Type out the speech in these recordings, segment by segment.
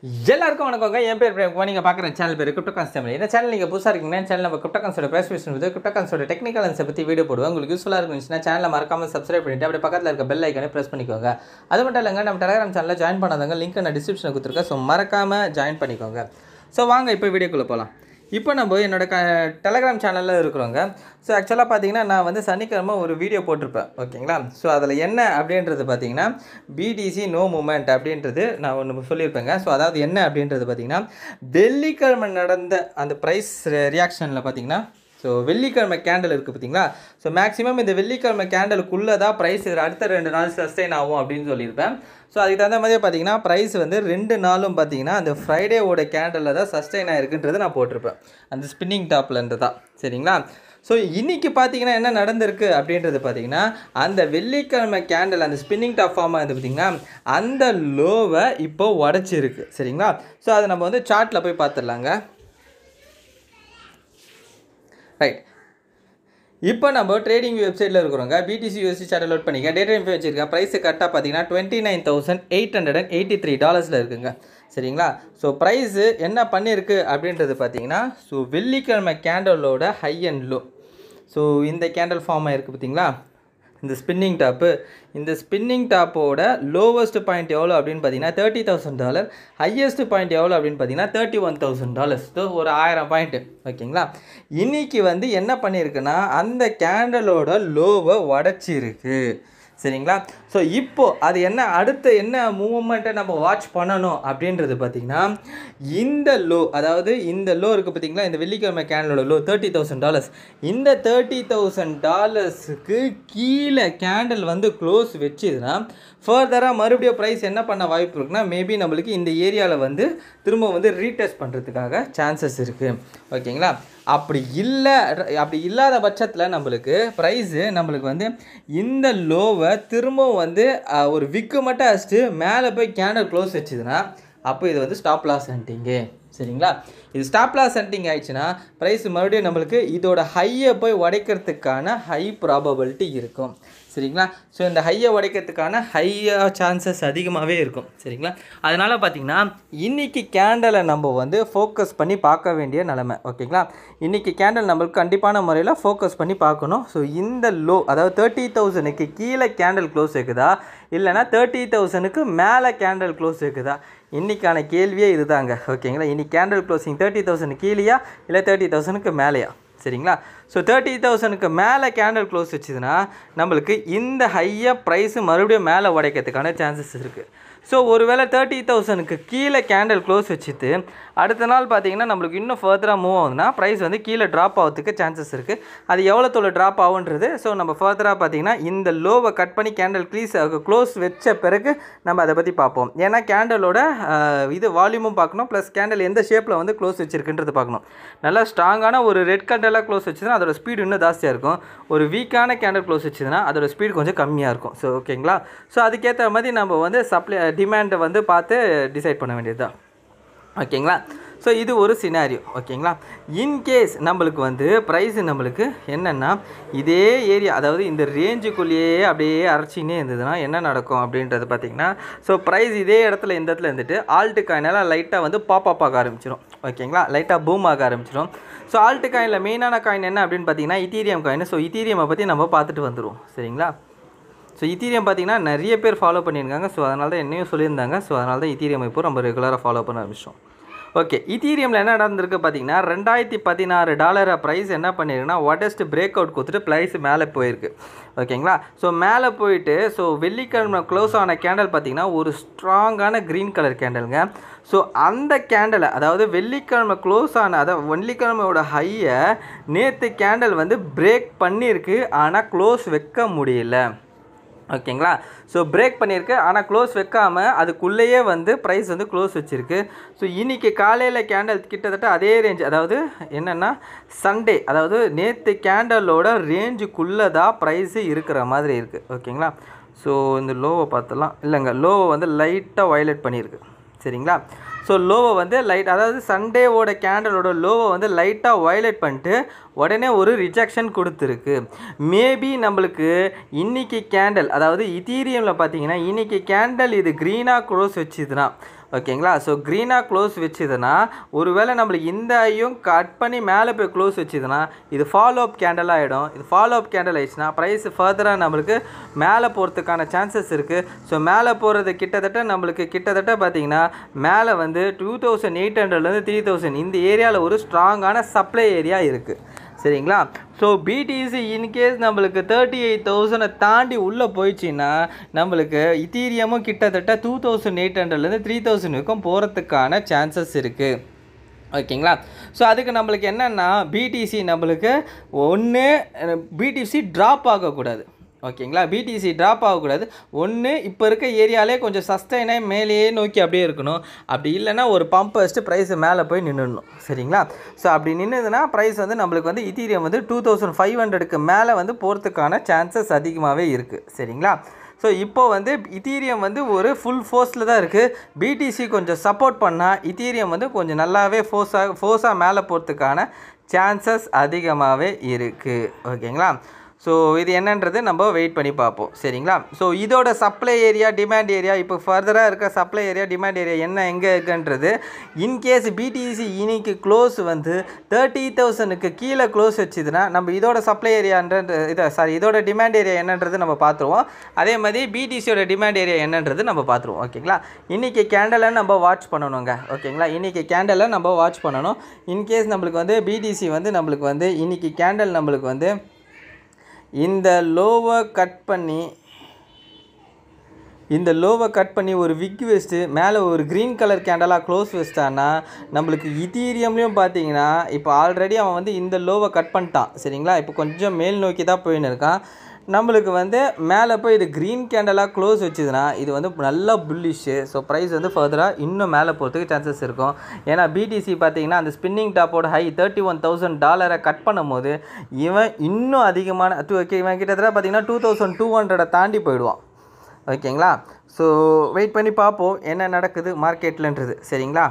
எல்லாருக்கும் வணக்கங்க என் பேர் பிரேம்குமார் நீங்கள் பார்க்குற சேனல் பேர் கிரிப்டோ கான்ஸ்டபிள் இந்த சேனல் நீங்கள் புதுசாக இருக்கீங்கன்னா சேனல் நம்ம கிரிப்டோ கான்ஸோட ப்ரைஸ் பேசுறது கிரிப்டோ கான்ஸோட டெக்னிக்கல் அன்ஸை பற்றி வீடியோ போடுவோம் உங்களுக்கு யூஸ்ஃபுல்லாக இருந்துச்சுன்னா சேனலை மறக்காம சப்ஸ்கிரைப் பண்ணிட்டு அப்படியே பக்கத்தில் இருக்க பெல் ஐக்கனை ப்ரெஸ் பண்ணிக்கோங்க அது மட்டும் இல்லைங்க நம்ம டெலிகிராம் சேனலில் ஜாயின் பண்ணாதவங்க லிங்க் நான் டிஸ்கிரிப்ஷனில் கொடுத்துருக்கேன் ஸோ மறக்காமல் ஜாயின் பண்ணிக்கோங்க ஸோ வாங்க இப்போ வீடியோக்குள்ளே போகலாம் இப்போ நம்ம என்னோட க டெலகிராம் சேனலில் இருக்கிறோங்க ஸோ ஆக்சுவலாக பார்த்தீங்கன்னா நான் வந்து சனிக்கிழமை ஒரு வீடியோ போட்டிருப்பேன் ஓகேங்களா ஸோ அதில் என்ன அப்படின்றது பார்த்தீங்கன்னா பிடிசி நோ மூமெண்ட் அப்படின்றது நான் ஒன்று சொல்லியிருப்பேங்க ஸோ அதாவது என்ன அப்படின்றது பார்த்தீங்கன்னா வெள்ளிக்கிழமை நடந்த அந்த ப்ரைஸ் ரியாக்ஷனில் பார்த்தீங்கன்னா ஸோ வெள்ளிக்கிழமை கேண்டில் இருக்குது பார்த்தீங்களா ஸோ மேக்ஸிமம் இந்த வெள்ளிக்கிழமை கேண்டலுக்குள்ளே தான் ப்ரைஸ் அடுத்த ரெண்டு நாள் சஸ்டெயின் ஆகும் அப்படின்னு சொல்லியிருப்பேன் ஸோ அதுக்கு தகுந்த மாதிரியே பார்த்தீங்கன்னா ப்ரைஸ் வந்து ரெண்டு நாளும் பார்த்தீங்கன்னா அந்த ஃப்ரைடேவோட கேண்டலில் தான் சஸ்டெயின் ஆகிருக்குன்றது நான் போட்டிருப்பேன் அந்த ஸ்பின்னிங் டாப்லேருந்து தான் சரிங்களா ஸோ இன்றைக்கி பார்த்தீங்கன்னா என்ன நடந்திருக்கு அப்படின்றது பார்த்தீங்கன்னா அந்த வெள்ளிக்கிழமை கேண்டில் அந்த ஸ்பின்னிங் டாப் ஃபார்மாக இருந்து பார்த்தீங்கன்னா அந்த லோவை இப்போ உடச்சிருக்கு சரிங்களா ஸோ அதை நம்ம வந்து சார்ட்டில் போய் பார்த்துடலாங்க ரைட் இப்போ நம்ம ட்ரேடிங் வெப்சைட்டில் இருக்கிறோங்க பிடிசி யூஎஸ்சி சார்ட் லோட் பண்ணிக்க டேட்டா இன்ஃபோ வச்சிருக்கேன் ப்ரைஸ் கரெக்டாக பார்த்தீங்கன்னா twenty nine thousand eight hundred and eighty three டாலர்ஸில் இருக்குங்க சரிங்களா ஸோ ப்ரைஸு என்ன பண்ணியிருக்கு அப்படின்றது பார்த்தீங்கன்னா ஸோ வெள்ளிக்கிழமை கேண்டலோட ஹை அண்ட் லோ ஸோ இந்த கேண்டல் ஃபார்ம் ஆயிருக்கு பார்த்தீங்களா இந்த ஸ்பின்னிங் டாப்பு இந்த ஸ்பின்னிங் டாப்போட லோவஸ்ட் பாயிண்ட் எவ்வளோ அப்படின்னு பார்த்தீங்கன்னா thirty thousand dollar highest point எவ்வளோ அப்படின்னு பார்த்தீங்கன்னா தேர்ட்டி ஒன் தௌசண்ட் டாலர்ஸ் ஒரு ஆயிரம் பாயிண்ட்டு ஓகேங்களா இன்றைக்கி வந்து என்ன பண்ணியிருக்குன்னா அந்த கேண்டலோட லோவை உடச்சிருக்கு சரிங்களா ஸோ இப்போது அது என்ன அடுத்த என்ன மூமெண்ட்டை நம்ம வாட்ச் பண்ணணும் அப்படின்றது பார்த்திங்கன்னா இந்த லோ அதாவது இந்த லோ இருக்குது பார்த்தீங்களா இந்த வெள்ளிக்கிழமை கேண்டலோட லோ தேர்ட்டி தௌசண்ட் டாலர்ஸ் இந்த தேர்ட்டி தௌசண்ட் டாலர்ஸுக்கு கீழே கேண்டில் வந்து க்ளோஸ் வச்சுதுன்னா ஃபர்தராக மறுபடியும் ப்ரைஸ் என்ன பண்ண வாய்ப்பு இருக்குன்னா மேபி நம்மளுக்கு இந்த ஏரியாவில் வந்து திரும்ப வந்து ரீடெஸ்ட் பண்ணுறதுக்காக சான்சஸ் இருக்குது ஓகேங்களா அப்படி இல்லை அப்படி இல்லாத பட்சத்தில் நம்மளுக்கு ப்ரைஸு நம்மளுக்கு வந்து இந்த லோவை திரும்பவும் வந்து அஹ், ஒரு விக்கு மட்டும் அடிச்சுட்டு மேலே போய் கேண்டல் க்ளோஸ் வச்சுதுன்னா அப்போ இது வந்து ஸ்டாப் லாஸ் ஹண்டிங்கு சரிங்களா இது ஸ்டாப் லாஸ் ஹண்டிங் ஆயிடுச்சுன்னா ப்ரைஸ் மறுபடியும் நம்மளுக்கு இதோட ஹையை போய் உடைக்கிறதுக்கான ஹை ப்ராபபிலிட்டி இருக்கும் சரிங்களா ஸோ இந்த ஹையை உடைக்கிறதுக்கான ஹையாக சான்சஸ் அதிகமாகவே இருக்கும் சரிங்களா அதனால் பார்த்தீங்கன்னா இன்றைக்கி கேண்டலை நம்ம வந்து ஃபோக்கஸ் பண்ணி பார்க்க வேண்டிய நிலமை ஓகேங்களா இன்றைக்கி கேண்டல் நம்மளுக்கு கண்டிப்பான முறையில் ஃபோக்கஸ் பண்ணி பார்க்கணும் ஸோ இந்த லோ அதாவது தேர்ட்டி தௌசண்ட்க்கு கீழே கேண்டல் க்ளோஸ் இருக்குதா இல்லைனா தேர்ட்டி தௌசண்ட்க்கு மேலே கேண்டல் க்ளோஸ் இருக்குதா இன்றைக்கான கேள்வியே இதுதாங்க ஓகேங்களா இன்னைக்கு கேண்டல் க்ளோசிங் தேர்ட்டி தௌசண்ட் கீழேயா இல்லை தேர்ட்டி தௌசண்ட்க்கு மேலேயா சரிங்களா ஸோ தேர்ட்டி தௌசண்ட்க்கு மேலே கேண்டல் க்ளோஸ் வச்சுதுன்னா நம்மளுக்கு இந்த ஹையாக ப்ரைஸு மறுபடியும் மேலே உடைக்கிறதுக்கான சான்சஸ் இருக்குது ஸோ ஒருவேளை தேர்ட்டி தௌசண்ட்க்கு கீழே கேண்டல் க்ளோஸ் வச்சுட்டு அடுத்த நாள் பார்த்தீங்கன்னா நம்மளுக்கு இன்னும் ஃபர்தராக மூவ் ஆகுதுன்னா ப்ரைஸ் வந்து கீழே ட்ராப் ஆகிறதுக்கு சான்சஸ் இருக்குது அது எவ்வளோ தொலை ட்ராப் ஆகுன்றது ஸோ நம்ம ஃபர்தராக பார்த்தீங்கன்னா இந்த லோவை கட் பண்ணி கேண்டல் க்ளீஸ் க்ளோஸ் வச்ச பிறகு நம்ம அதை பற்றி பார்ப்போம் ஏன்னா கேண்டலோட இது வால்யூமும் பார்க்கணும் ப்ளஸ் கேண்டல் எந்த ஷேப்பில் வந்து க்ளோஸ் வச்சிருக்குன்றது பார்க்கணும் நல்லா ஸ்ட்ராங்கான ஒரு ரெட் கேண்டலாக க்ளோஸ் வச்சுதுன்னா அதோட ஸ்பீடு இன்னும் ஜாஸ்தியாக இருக்கும் ஒரு வீக்கான கேண்டல் க்ளோஸ் வச்சுதுன்னா அதோட ஸ்பீடு கொஞ்சம் கம்மியாக இருக்கும் ஸோ ஓகேங்களா ஸோ அதுக்கேற்ற மாதிரி நம்ம வந்து சப்ளை டிமாண்டை வந்து பார்த்து டிசைட் பண்ண வேண்டியது தான் ஓகேங்களா ஸோ இது ஒரு சினாரியோ ஓகேங்களா இன்கேஸ் நம்மளுக்கு வந்து ப்ரைஸ் நம்மளுக்கு என்னென்னா இதே ஏரியா அதாவது இந்த ரேஞ்சுக்குள்ளேயே அப்படியே அரைச்சினே இருந்ததுன்னா என்ன நடக்கும் அப்படின்றது பார்த்திங்கன்னா ஸோ ப்ரைஸ் இதே இடத்துல இந்த இடத்துல இருந்துட்டு ஆல்ட்டு காயினெல்லாம் லைட்டாக வந்து பாப் அப் ஆக ஆரம்பிச்சிடும் ஓகேங்களா லைட்டாக பூம் ஆக ஆரம்பிச்சிடும் ஸோ ஆல்ட்டு காயினில் மெயினான காயின் என்ன அப்படின்னு பார்த்தீங்கன்னா இத்தீரியம் காயின் ஸோ இத்தீரியமை பற்றி நம்ம பார்த்துட்டு வந்துடுவோம் சரிங்களா ஸோ இத்தீரியம் பார்த்தீங்கன்னா நிறைய பேர் ஃபாலோ பண்ணியிருக்காங்க ஸோ அதனால தான் என்னையும் சொல்லியிருந்தாங்க ஸோ அதனால தான் இத்தீரியம் இப்போ நம்ம ரெகுலராக ஃபாலோ பண்ண ஆரம்பிச்சோம் ஓகே இத்தீரியமில் என்ன நடந்திருக்கு பார்த்தீங்கன்னா ரெண்டாயிரத்தி பதினாறு டாலரை ப்ரைஸ் என்ன பண்ணியிருக்குன்னா ஒடஸ்ட் பிரேக் அவுட் கொடுத்துட்டு ப்ரைஸ் மேலே போயிருக்கு ஓகேங்களா ஸோ மேலே போயிட்டு ஸோ வெள்ளிக்கிழமை க்ளோஸ் ஆன கேண்டல் பார்த்தீங்கன்னா ஒரு ஸ்ட்ராங்கான க்ரீன் கலர் கேண்டலுங்க ஸோ அந்த கேண்டலை அதாவது வெள்ளிக்கிழமை க்ளோஸ் ஆன அதாவது வெள்ளிக்கிழமையோட ஹையை நேற்று கேண்டல் வந்து பிரேக் பண்ணியிருக்கு ஆனால் க்ளோஸ் வைக்க முடியல ஓகேங்களா ஸோ பிரேக் பண்ணியிருக்கு ஆனால் க்ளோஸ் வைக்காமல் அதுக்குள்ளேயே வந்து ப்ரைஸ் வந்து க்ளோஸ் வச்சுருக்கு ஸோ இன்றைக்கி காலையில் கேண்டல் கிட்டத்தட்ட அதே ரேஞ்ச் அதாவது என்னென்னா சண்டே அதாவது நேற்று கேண்டலோட ரேஞ்சுக்குள்ளே தான் ப்ரைஸு இருக்கிற மாதிரி இருக்குது ஓகேங்களா ஸோ இந்த லோவை பார்த்துலாம் இல்லைங்க லோவை வந்து லைட்டாக வயலேட் பண்ணியிருக்கு சரிங்களா ஸோ லோவை வந்து லைட் அதாவது சண்டேவோட கேண்டலோட லோவை வந்து லைட்டாக வயலேட் பண்ணிட்டு உடனே ஒரு ரிஜெக்ஷன் கொடுத்துருக்கு மேபி நம்மளுக்கு இன்னைக்கு கேண்டல் அதாவது இத்தீரியமில் பார்த்தீங்கன்னா இன்னைக்கு கேண்டல் இது க்ரீனாக க்ளோஸ் வச்சுதுன்னா ஓகேங்களா ஸோ க்ரீனாக க்ளோஸ் வச்சுதுன்னா ஒருவேளை நம்மளுக்கு இந்த ஐயும் கட் பண்ணி மேலே போய் க்ளோஸ் வச்சுதுன்னா இது ஃபாலோ அப் கேண்டல் ஆகிடும் இது ஃபாலோ அப் கேண்டல் ஆயிடுச்சுன்னா ப்ரைஸ் ஃபர்தராக நம்மளுக்கு மேலே போகிறதுக்கான சான்சஸ் இருக்குது ஸோ மேலே போகிறது கிட்டத்தட்ட நம்மளுக்கு கிட்டத்தட்ட பார்த்தீங்கன்னா மேலே வந்து டூ தௌசண்ட் எயிட் ஹண்ட்ரட்லேருந்து த்ரீ தௌசண்ட் இந்த ஏரியாவில் ஒரு ஸ்ட்ராங்கான சப்ளை ஏரியா இருக்குது சரிங்களா ஸோ பிடிசி இன்கேஸ் நம்மளுக்கு தேர்ட்டி எயிட் தௌசண்டை தாண்டி உள்ளே போயிடுச்சின்னா நம்மளுக்கு இத்தீரியமும் கிட்டத்தட்ட டூ தௌசண்ட் எயிட் ஹண்ட்ரட்லேருந்து த்ரீ தௌசண்ட் வரைக்கும் போகிறதுக்கான சான்சஸ் இருக்குது ஓகேங்களா ஸோ அதுக்கு நம்மளுக்கு என்னென்னா பிடிசி நம்மளுக்கு ஒன்று பிடிசி ட்ராப் ஆகக்கூடாது ஓகேங்களா பிடிசி ட்ராப் ஆகக்கூடாது ஒன்று இப்போ இருக்க ஏரியாலே கொஞ்சம் சஸ்டைனாக மேலேயே நோக்கி அப்படியே இருக்கணும் அப்படி இல்லைன்னா ஒரு பம்ப் வச்சுட்டு ப்ரைஸ் மேலே போய் நின்றுடணும் சரிங்களா ஸோ அப்படி நின்றுதுன்னா ப்ரைஸ் வந்து நம்மளுக்கு வந்து இத்தீரியம் வந்து டூ தௌசண்ட் ஃபைவ் ஹண்ட்ரடுக்கு மேலே வந்து போகிறதுக்கான சான்சஸ் அதிகமாகவே இருக்குது சரிங்களா ஸோ இப்போ வந்து இத்தீரியம் வந்து ஒரு ஃபுல் ஃபோர்ஸில் தான் இருக்குது பிடிசி கொஞ்சம் சப்போர்ட் பண்ணால் இத்தீரியம் வந்து கொஞ்சம் நல்லாவே ஃபோர்ஸாக ஃபோர்ஸாக மேலே போகிறதுக்கான சான்சஸ் அதிகமாகவே இருக்குது ஓகேங்களா ஸோ இது என்னன்றது நம்ம வெயிட் பண்ணி பார்ப்போம் சரிங்களா ஸோ இதோட சப்ளை ஏரியா டிமாண்ட் ஏரியா இப்போ ஃபர்தராக இருக்க சப்ளை ஏரியா டிமாண்ட் ஏரியா என்ன எங்கே இருக்குன்றது இன்கேஸ் பிடிசி இன்னைக்கு க்ளோஸ் வந்து தேர்ட்டி தௌசண்ட்க்கு கீழே க்ளோஸ் வச்சுதுன்னா நம்ம இதோட சப்ளை ஏரியான்ற இதை சாரி இதோட டிமாண்ட் ஏரியா என்னன்றது நம்ம பார்த்துருவோம் அதே மாதிரி பிடிசியோட டிமாண்ட் ஏரியா என்னன்றது நம்ம பார்த்துருவோம் ஓகேங்களா இன்றைக்கி கேண்டலை நம்ம வாட்ச் பண்ணணுங்க ஓகேங்களா இன்றைக்கி கேண்டலை நம்ம வாட்ச் பண்ணணும் இன்கேஸ் நம்மளுக்கு வந்து பிடிசி வந்து நம்மளுக்கு வந்து இன்றைக்கி கேண்டல் நம்மளுக்கு வந்து இந்த லோவை கட் பண்ணி இந்த லோவை கட் பண்ணி ஒரு விக் வச்சுட்டு மேலே ஒரு க்ரீன் கலர் கேண்டலாக க்ளோஸ் வச்சிட்டான்னா நம்மளுக்கு இத்தீரியம்லேயும் பார்த்தீங்கன்னா இப்போ ஆல்ரெடி அவன் வந்து இந்த லோவை கட் பண்ணிட்டான் சரிங்களா இப்போ கொஞ்சம் மேல் நோக்கி தான் போயின்னு இருக்கான் நம்மளுக்கு வந்து மேலே போய் இது க்ரீன் கேண்டலாக க்ளோஸ் வச்சுதுன்னா இது வந்து நல்லா புல்லிஷு ஸோ ப்ரைஸ் வந்து ஃபர்தராக இன்னும் மேலே போகிறதுக்கு சான்சஸ் இருக்கும் ஏன்னா பிடிசி பார்த்தீங்கன்னா அந்த ஸ்பின்னிங் டாப்போட ஹை தேர்ட்டி ஒன் தௌசண்ட் டாலரை கட் பண்ணும்போது இவன் இன்னும் அதிகமான டூ இவன் கிட்டத்தட்ட பார்த்தீங்கன்னா டூ தௌசண்ட் டூ ஹண்ட்ரடை தாண்டி போயிடுவான் ஓகேங்களா ஸோ வெயிட் பண்ணி பார்ப்போம் என்ன நடக்குது மார்க்கெட்லன்றது சரிங்களா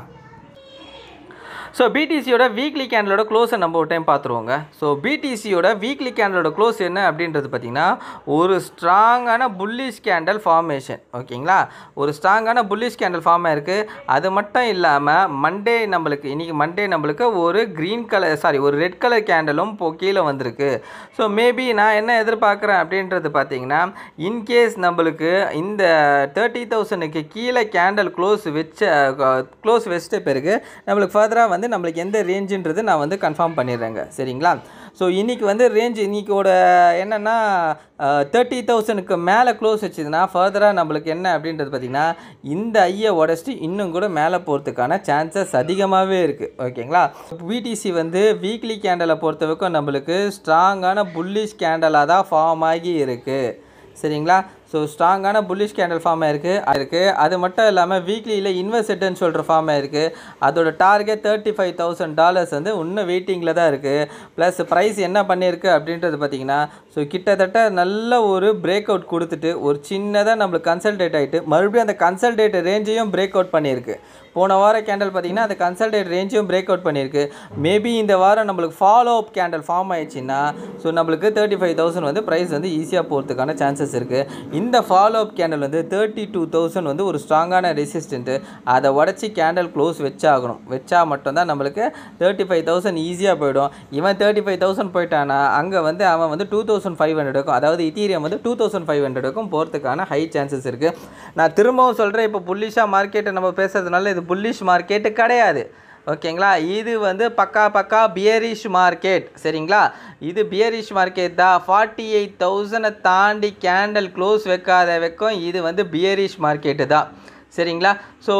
ஸோ பிடிசியோட வீக்லி கேண்டலோட க்ளோஸை நம்ம ஒரு டைம் பார்த்துருவோங்க ஸோ பிடிசியோட வீக்லி கேண்டலோட க்ளோஸ் என்ன அப்படின்றது பார்த்திங்கன்னா ஒரு ஸ்ட்ராங்கான புல்லிஷ் கேண்டல் ஃபார்மேஷன் ஓகேங்களா ஒரு ஸ்ட்ராங்கான புல்லிஷ் கேண்டல் ஃபார்ம் ஆயிருக்கு அது மட்டும் இல்லாமல் மண்டே நம்மளுக்கு இன்றைக்கி மண்டே நம்மளுக்கு ஒரு க்ரீன் கலர் சாரி ஒரு ரெட் கலர் கேண்டலும் இப்போ கீழே வந்திருக்கு ஸோ மேபி நான் என்ன எதிர்பார்க்குறேன் அப்படின்றது பார்த்தீங்கன்னா இன்கேஸ் நம்மளுக்கு இந்த தேர்ட்டி தௌசண்ட்க்கு கீழே கேண்டல் க்ளோஸ் வச்ச க்ளோஸ் வச்சிட்ட பிறகு நம்மளுக்கு ஃபர்தராக வந்து நம்மளுக்கு எந்த ரேஞ்சுன்றது நான் வந்து கன்ஃபார்ம் பண்ணிடுறேங்க சரிங்களா ஸோ இன்றைக்கி வந்து ரேஞ்ச் இன்றைக்கோட என்னென்னா தேர்ட்டி தௌசண்ட்க்கு மேலே க்ளோஸ் வச்சுதுன்னா ஃபர்தராக நம்மளுக்கு என்ன அப்படின்றது பார்த்திங்கன்னா இந்த ஐயை உடச்சிட்டு இன்னும் கூட மேலே போகிறதுக்கான சான்சஸ் அதிகமாகவே இருக்குது ஓகேங்களா பிடிசி வந்து வீக்லி கேண்டலை பொறுத்த வரைக்கும் நம்மளுக்கு ஸ்ட்ராங்கான புல்லிஷ் கேண்டலாக தான் ஃபார்ம் ஆகி இருக்குது சரிங்களா ஸோ ஸ்ட்ராங்கான புல்லிஷ் கேண்டல் ஃபார்ம் ஆயிருக்கு இருக்குது அது மட்டும் இல்லாமல் வீக்லியில் இன்வெஸ்ட்னு சொல்கிற ஃபார்ம் ஆயிருக்கு அதோட target thirty five thousand dollars வந்து இன்னும் வெயிட்டிங்கில் தான் இருக்குது ப்ளஸ் ப்ரைஸ் என்ன பண்ணியிருக்கு அப்படின்றது பார்த்தீங்கன்னா ஸோ கிட்டத்தட்ட நல்ல ஒரு பிரேக் அவுட் கொடுத்துட்டு ஒரு சின்னதாக நம்மளுக்கு கன்சல்டேட் ஆகிட்டு மறுபடியும் அந்த கன்சல்டேட் ரேஞ்சையும் பிரேக் அவுட் பண்ணியிருக்கு போன வாரம் கேண்டல் பார்த்தீங்கன்னா அந்த கன்சல்டேட் ரேஞ்சையும் பிரேக் அவுட் பண்ணியிருக்கு மேபி இந்த வாரம் நம்மளுக்கு ஃபாலோ அப் கேண்டல் ஃபார்ம் ஆயிடுச்சுன்னா ஸோ நம்மளுக்கு தேர்ட்டி ஃபைவ் தௌசண்ட் வந்து ப்ரைஸ் வந்து ஈஸியாக போகிறதுக்கான சான்சஸ் இருக்குது இந்த ஃபாலோ அப் கேண்டல் வந்து தேர்ட்டி டூ தௌசண்ட் வந்து ஒரு ஸ்ட்ராங்கான ரெசிஸ்டண்ட்டு அதை உடச்சி கேண்டல் க்ளோஸ் வச்சாகணும் வச்சா மட்டும்தான் நம்மளுக்கு தேர்ட்டி ஃபைவ் தௌசண்ட் ஈஸியாக போயிடும் இவன் தேர்ட்டி ஃபைவ் தௌசண்ட் போயிட்டானா அங்கே வந்து அவன் வந்து டூ தௌசண்ட் ஃபைவ் ஹண்ட்ரடுக்கும் அதாவது இத்தீரியம் வந்து டூ தௌசண்ட் ஃபைவ் ஹண்ட்ரடுக்கும் போகிறதுக்கான ஹை சான்சஸ் இருக்குது நான் திரும்பவும் சொல்கிறேன் இப்போ புல்லிஷாக மார்க்கெட்டை நம்ம பேசுறதுனால இது புல்லிஷ் மார்க்கெட்டு கிடையாது ஓகேங்களா இது வந்து பக்கா பக்கா பியரிஷ் மார்க்கெட் சரிங்களா இது பியரிஷ் மார்க்கெட் தான் ஃபார்ட்டி எயிட் தௌசண்டை தாண்டி கேண்டல் க்ளோஸ் வைக்காத வைக்கும் இது வந்து பியரிஷ் மார்க்கெட்டு தான் சரிங்களா ஸோ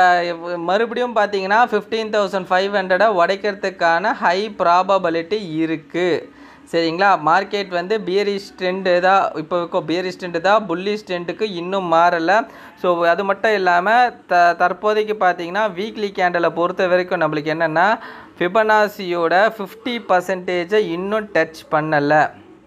மறுபடியும் பார்த்தீங்கன்னா ஃபிஃப்டீன் தௌசண்ட் ஃபைவ் ஹண்ட்ரடை உடைக்கிறதுக்கான ஹை ப்ராபபிலிட்டி இருக்குது சரிங்களா மார்க்கெட் வந்து பியரிஷ் ட்ரெண்டு தான் இப்போ இப்போ பியரிஷ் ட்ரெண்டு தான் புல்லிஷ் ட்ரெண்டுக்கு இன்னும் மாறலை ஸோ அது மட்டும் இல்லாமல் த தற்போதைக்கு பார்த்தீங்கன்னா வீக்லி கேண்டலை பொறுத்த வரைக்கும் நம்மளுக்கு என்னென்னா ஃபிபனாசியோட ஃபிஃப்டி பர்சன்டேஜை இன்னும் டச் பண்ணலை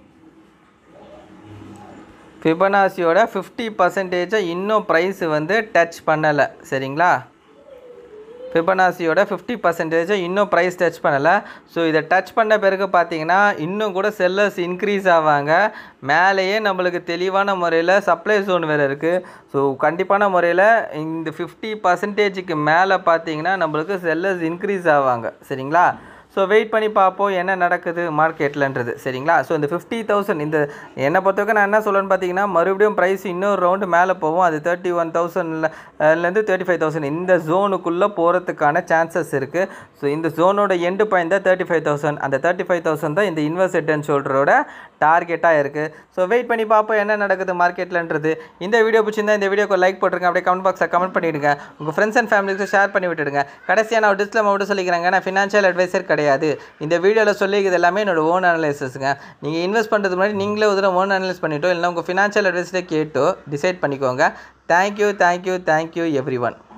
ஃபிபனாசியோட ஃபிஃப்டி பர்சன்டேஜை இன்னும் ப்ரைஸ் வந்து டச் பண்ணலை சரிங்களா ஃபிபனாசியோட ஃபிஃப்டி பர்சன்டேஜ் இன்னும் ப்ரைஸ் டச் பண்ணலை ஸோ இதை டச் பண்ண பிறகு பார்த்தீங்கன்னா இன்னும் கூட செல்லர்ஸ் இன்க்ரீஸ் ஆவாங்க மேலேயே நம்மளுக்கு தெளிவான முறையில் சப்ளை ஜோன் வேறு இருக்குது ஸோ கண்டிப்பான முறையில் இந்த ஃபிஃப்டி பர்சன்டேஜுக்கு மேலே பார்த்தீங்கன்னா நம்மளுக்கு செல்லர்ஸ் இன்க்ரீஸ் ஆவாங்க சரிங்களா ஸோ வெயிட் பண்ணி பார்ப்போம் என்ன நடக்குது மார்க்கெட்லன்றது சரிங்களா ஸோ இந்த ஃபிஃப்டி தௌசண்ட் இந்த என்னை பொறுத்தவரைக்கும் நான் என்ன சொல்லணும்னு பார்த்தீங்கன்னா மறுபடியும் ப்ரைஸ் இன்னொரு ரவுண்டு மேலே போகும் அது தேர்ட்டி ஒன் தௌசண்ட்லேருந்து தேர்ட்டி ஃபைவ் தௌசண்ட் இந்த ஜோனுக்குள்ளே போகிறதுக்கான சான்சஸ் இருக்குது ஸோ இந்த ஜோனோட எண்டு பாயிண்ட் தான் தேர்ட்டி ஃபைவ் தௌசண்ட் அந்த தேர்ட்டி ஃபைவ் தௌசண்ட் தான் இந்த இன்வெஸ்ட் அண்ட் ஷோல்டரோட டார்கெட்டாக இருக்குது ஸோ வெயிட் பண்ணி பார்ப்போம் என்ன நடக்குது மார்க்கெட்லன்றது இந்த வீடியோ பிடிச்சிருந்தா இந்த வீடியோக்கு லைக் போட்டுருங்க அப்படியே கமெண்ட் பாக்ஸில் கமெண்ட் பண்ணிவிடுங்க உங்கள் ஃப்ரெண்ட்ஸ் அண்ட் ஃபேமிலிக்கு ஷேர் பண்ணி விட்டுடுங்க கடைசியாக நான் டிஸ்கிளம் மட்டும் சொல்லிக்கிறேங்க நான் ஃபினான்ஷியல் அட்வைசர் கிடையாது இந்த வீடியோவில் சொல்லிக்கிறது எல்லாமே என்னோட ஓன் அனலைசஸ்ங்க நீங்கள் இன்வெஸ்ட் பண்ணுறதுக்கு முன்னாடி நீங்களே ஒரு ஓன் அனலைஸ் பண்ணிட்டோ இல்லைனா உங்கள் ஃபினான்ஷியல் அட்வைஸரே கேட்டோ டிசைட் பண்ணிக்கோங்க thank you thank you thank you every one